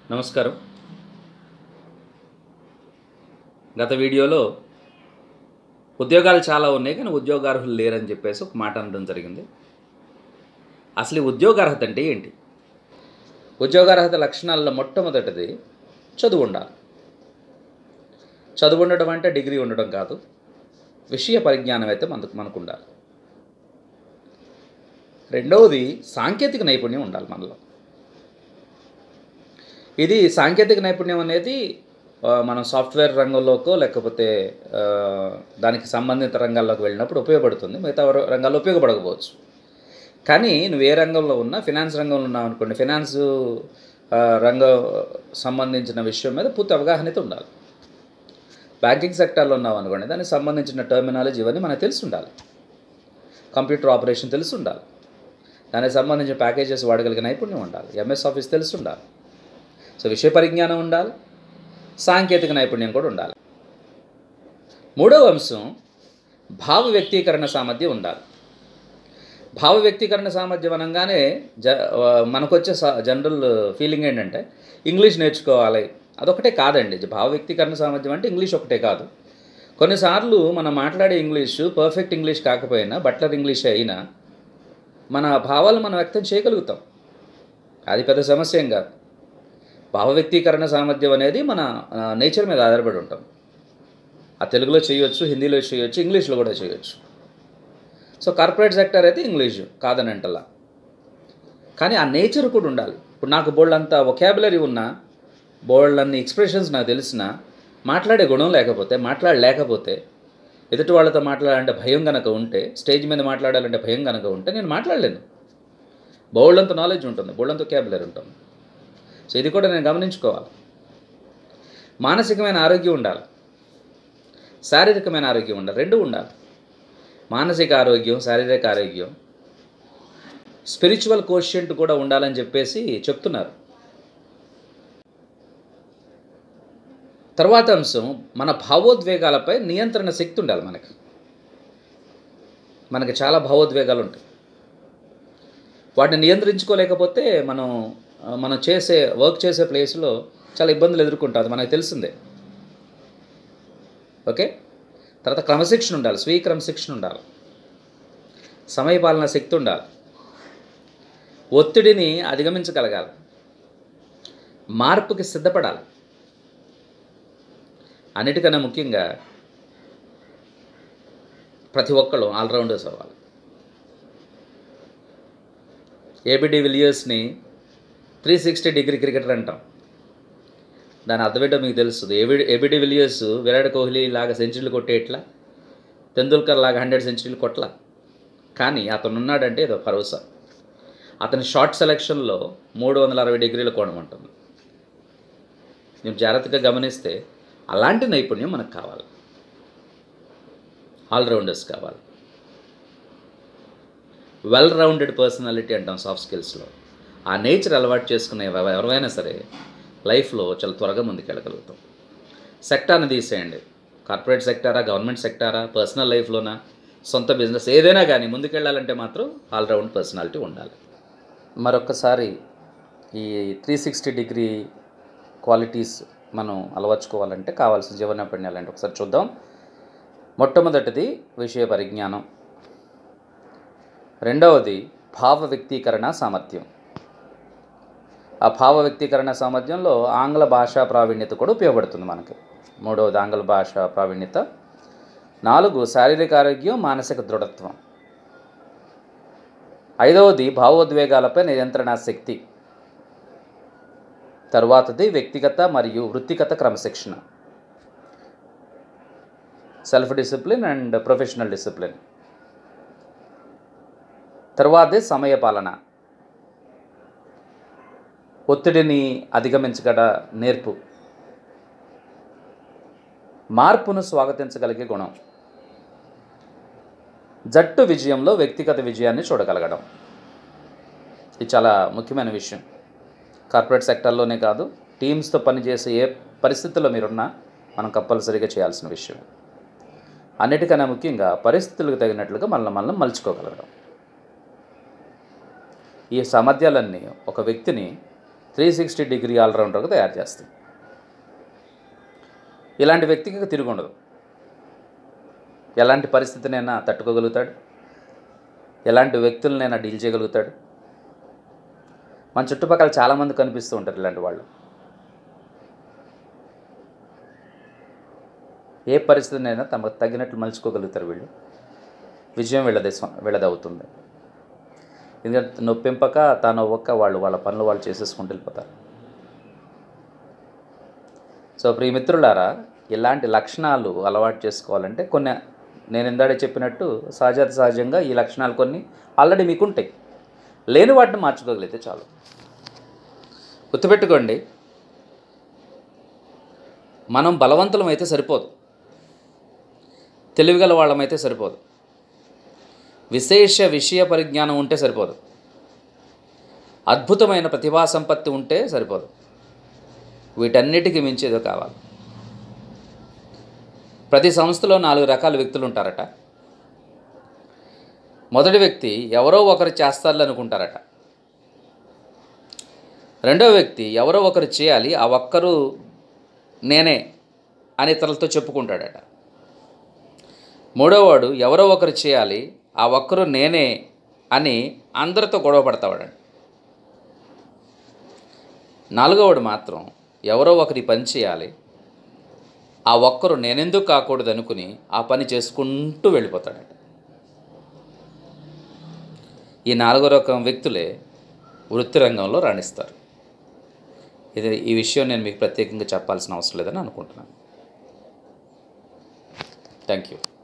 నమస్కారం గత వీడియోలో ఉద్యోగాలు చాలా ఉన్నాయి కానీ ఉద్యోగార్హులు లేరని చెప్పేసి ఒక మాట అనడం జరిగింది అసలు ఈ ఉద్యోగార్హత అంటే ఏంటి ఉద్యోగార్హత లక్షణాల్లో మొట్టమొదటిది చదువు ఉండాలి చదువు ఉండడం అంటే డిగ్రీ ఉండడం కాదు విషయ పరిజ్ఞానం అయితే మనకు మనకు ఉండాలి రెండవది సాంకేతిక నైపుణ్యం ఉండాలి మనలో ఇది సాంకేతిక నైపుణ్యం అనేది ఆ, మనం సాఫ్ట్వేర్ రంగంలోకో లేకపోతే ఆ, దానికి సంబంధిత రంగాల్లోకి వెళ్ళినప్పుడు ఉపయోగపడుతుంది మిగతా ర- రంగాల్లో ఉపయోగపడకపోవచ్చు కానీ నువ్వు ఏ రంగంలో ఉన్నా ఫినాన్స్ రంగంలో ఉన్నావు అనుకోండి ఫినాన్స్ ఆ, రంగం సంబంధించిన విషయం మీద పూర్తి అవగాహన అయితే ఉండాలి బ్యాంకింగ్ సెక్టార్లో ఉన్నావు అనుకోండి దానికి సంబంధించిన టర్మినాలజీ ఇవన్నీ మనకు తెలిసి ఉండాలి కంప్యూటర్ ఆపరేషన్ తెలిసి ఉండాలి దానికి సంబంధించిన ప్యాకేజెస్ వాడగలిగే నైపుణ్యం ఉండాలి ఎంఎస్ ఆఫీస్ తెలిసి ఉండాలి సో విషయ పరిజ్ఞానం ఉండాలి సాంకేతిక నైపుణ్యం కూడా ఉండాలి మూడవ అంశం భావ వ్యక్తీకరణ సామర్థ్యం ఉండాలి భావ వ్యక్తీకరణ సామర్థ్యం అనగానే జ ఆ, మనకొచ్చే స- జనరల్ ఫీలింగ్ ఏంటంటే ఇంగ్లీష్ నేర్చుకోవాలి అదొకటే కాదండి భావ వ్యక్తీకరణ సామర్థ్యం అంటే ఇంగ్లీష్ ఒకటే కాదు కొన్నిసార్లు మనం మాట్లాడే ఇంగ్లీష్ పర్ఫెక్ట్ ఇంగ్లీష్ కాకపోయినా బట్లర్ ఇంగ్లీష్ అయినా మన భావాలు మనం వ్యక్తం చేయగలుగుతాం అది పెద్ద సమస్య ఏం కాదు భావ వ్యక్తీకరణ సామర్థ్యం అనేది మన నేచర్ మీద ఆధారపడి ఉంటాం ఆ తెలుగులో చేయొచ్చు హిందీలో చేయొచ్చు ఇంగ్లీష్లో కూడా చేయొచ్చు సో కార్పొరేట్ సెక్టర్ అయితే ఇంగ్లీష్ కాదని అంటలా కానీ ఆ నేచర్ కూడా ఉండాలి ఇప్పుడు నాకు బోల్డ్ అంత ఒకాబులరీ ఉన్నా బోల్డ్ అన్ని ఎక్స్ప్రెషన్స్ నాకు తెలిసిన మాట్లాడే గుణం లేకపోతే మాట్లాడలేకపోతే ఎదుటి వాళ్ళతో మాట్లాడాలంటే భయం కనుక ఉంటే స్టేజ్ మీద మాట్లాడాలంటే భయం కనుక ఉంటే నేను మాట్లాడలేను బోల్డ్ అంత నాలెడ్జ్ ఉంటుంది బోల్డ్ అంత ఒకాబులరీ ఉంటుంది సో ఇది కూడా నేను గమనించుకోవాలి మానసికమైన ఆరోగ్యం ఉండాలి శారీరకమైన ఆరోగ్యం ఉండాలి రెండు ఉండాలి మానసిక ఆరోగ్యం శారీరక ఆరోగ్యం స్పిరిచువల్ కోషియంట్ కూడా ఉండాలని చెప్పేసి చెప్తున్నారు తర్వాత అంశం మన భావోద్వేగాలపై నియంత్రణ శక్తి ఉండాలి మనకి మనకి చాలా భావోద్వేగాలు ఉంటాయి వాటిని నియంత్రించుకోలేకపోతే మనం ఆ, మనం చేసే వర్క్ చేసే ప్లేస్లో చాలా ఇబ్బందులు ఎదుర్కొంటాం అది మనకు తెలిసిందే ఓకే తర్వాత క్రమశిక్షణ ఉండాలి స్వీయ క్రమశిక్షణ ఉండాలి సమయపాలన శక్తి ఉండాలి ఒత్తిడిని అధిగమించగలగాలి మార్పుకి సిద్ధపడాలి అన్నిటికన్నా ముఖ్యంగా ప్రతి ఒక్కళ్ళు ఆల్రౌండర్స్ అవ్వాలి ఏబిడి విలియర్స్ని త్రీ సిక్స్టీ డిగ్రీ క్రికెటర్ అంటాం దాని అర్థమేంటో మీకు తెలుస్తుంది ABD ABD Villiers Virat Kohli లాగా సెంచరీలు కొట్టేట్లా తెందుల్కర్ లాగా హండ్రెడ్ సెంచరీలు కొట్టలా కానీ అతను ఉన్నాడంటే ఏదో భరోసా అతని షార్ట్ సెలెక్షన్లో మూడు వందల అరవై డిగ్రీల కోణం ఉంటుంది మీరు జాగ్రత్తగా గమనిస్తే అలాంటి నైపుణ్యం మనకు కావాలి ఆల్రౌండర్స్ కావాలి వెల్ రౌండెడ్ పర్సనాలిటీ అంటాం సాఫ్ట్ స్కిల్స్లో ఆ నేచర్ అలవాటు చేసుకునే ఎవ- ఎవరైనా సరే లైఫ్లో చాలా త్వరగా ముందుకెళ్ళగలుగుతాం సెక్టార్ని తీసేయండి కార్పొరేట్ సెక్టారా గవర్నమెంట్ సెక్టారా పర్సనల్ లైఫ్లోనా సొంత బిజినెస్ ఏదైనా కానీ ముందుకెళ్ళాలంటే మాత్రం ఆల్రౌండ్ పర్సనాలిటీ ఉండాలి మరొకసారి ఈ త్రీ సిక్స్టీ డిగ్రీ క్వాలిటీస్ మనం అలవర్చుకోవాలంటే కావాల్సిన జీవన నైపుణ్యాలు అంటే ఒకసారి చూద్దాం మొట్టమొదటిది విషయ పరిజ్ఞానం రెండవది భావ వ్యక్తీకరణ సామర్థ్యం ఆ భావ వ్యక్తీకరణ సామర్థ్యంలో ఆంగ్ల భాషా ప్రావీణ్యత కూడా ఉపయోగపడుతుంది మనకి మూడవది ఆంగ్ల భాష ప్రావీణ్యత నాలుగు శారీరక ఆరోగ్యం మానసిక దృఢత్వం ఐదవది భావోద్వేగాలపై నియంత్రణ శక్తి తరువాతది వ్యక్తిగత మరియు వృత్తిగత క్రమశిక్షణ self discipline and professional discipline తర్వాతే సమయపాలన ఒత్తిడిని అధిగమించగల నేర్పు మార్పును స్వాగతించగలిగే గుణం జట్టు విజయంలో వ్యక్తిగత విజయాన్ని చూడగలగడం ఇది చాలా ముఖ్యమైన విషయం కార్పొరేట్ సెక్టర్లోనే కాదు టీమ్స్తో పనిచేసే ఏ పరిస్థితుల్లో మీరున్నా మనం కంపల్సరీగా చేయాల్సిన విషయం అన్నిటికన్నా ముఖ్యంగా పరిస్థితులకు తగినట్లుగా మనల్ని మనం మలుచుకోగలగడం ఈ సామర్థ్యాలన్నీ ఒక వ్యక్తిని త్రీ సిక్స్టీ డిగ్రీ ఆల్రౌండర్గా తయారు చేస్తుంది ఇలాంటి వ్యక్తికి ఇక తిరిగి ఉండదు ఎలాంటి పరిస్థితినైనా తట్టుకోగలుగుతాడు ఎలాంటి వ్యక్తులనైనా డీల్ చేయగలుగుతాడు మన చుట్టుపక్కల చాలామంది కనిపిస్తూ ఉంటారు ఇలాంటి వాళ్ళు ఏ పరిస్థితినైనా తమకు తగినట్లు మలుచుకోగలుగుతారు వీళ్ళు విజయం వీళ్ళది స్వ- వీళ్ళది అవుతుంది ఎందుకంటే నొప్పింపక తాను ఒక్క వాళ్ళు వాళ్ళ పనులు వాళ్ళు చేసేసుకుంటూ వెళ్ళిపోతారు సో ప్రియమిత్రులారా ఇలాంటి లక్షణాలు అలవాటు చేసుకోవాలంటే కొన్ని నేను ఇందాడే చెప్పినట్టు సహజ సహజంగా ఈ లక్షణాలు కొన్ని ఆల్రెడీ మీకు ఉంటాయి లేని వాటిని మార్చుకోగలిగితే చాలు గుర్తుపెట్టుకోండి మనం బలవంతులం అయితే సరిపోదు తెలివిగల వాళ్ళమైతే సరిపోదు విశేష విషయ పరిజ్ఞానం ఉంటే సరిపోదు అద్భుతమైన ప్రతిభా సంపత్తి ఉంటే సరిపోదు వీటన్నిటికీ మించి ఏదో కావాలి ప్రతి సంస్థలో నాలుగు రకాల వ్యక్తులు ఉంటారట మొదటి వ్యక్తి ఎవరో ఒకరు చేస్తారు అనుకుంటారట రెండో వ్యక్తి ఎవరో ఒకరు చేయాలి ఆ ఒక్కరు నేనే అని ఇతరులతో చెప్పుకుంటాడట మూడోవాడు ఎవరో ఒకరు చేయాలి ఆ ఒక్కరు నేనే అని అందరితో గొడవ పడతావాడు నాలుగవడు మాత్రం ఎవరో ఒకరి పని చేయాలి ఆ ఒక్కరు నేనెందుకు కాకూడదు అనుకుని ఆ పని చేసుకుంటూ వెళ్ళిపోతాడట ఈ నాలుగో రకం వ్యక్తులే వృత్తి రంగంలో రాణిస్తారు ఇది ఈ విషయం నేను మీకు ప్రత్యేకంగా చెప్పాల్సిన అవసరం లేదని అనుకుంటున్నాను థ్యాంక్ యూ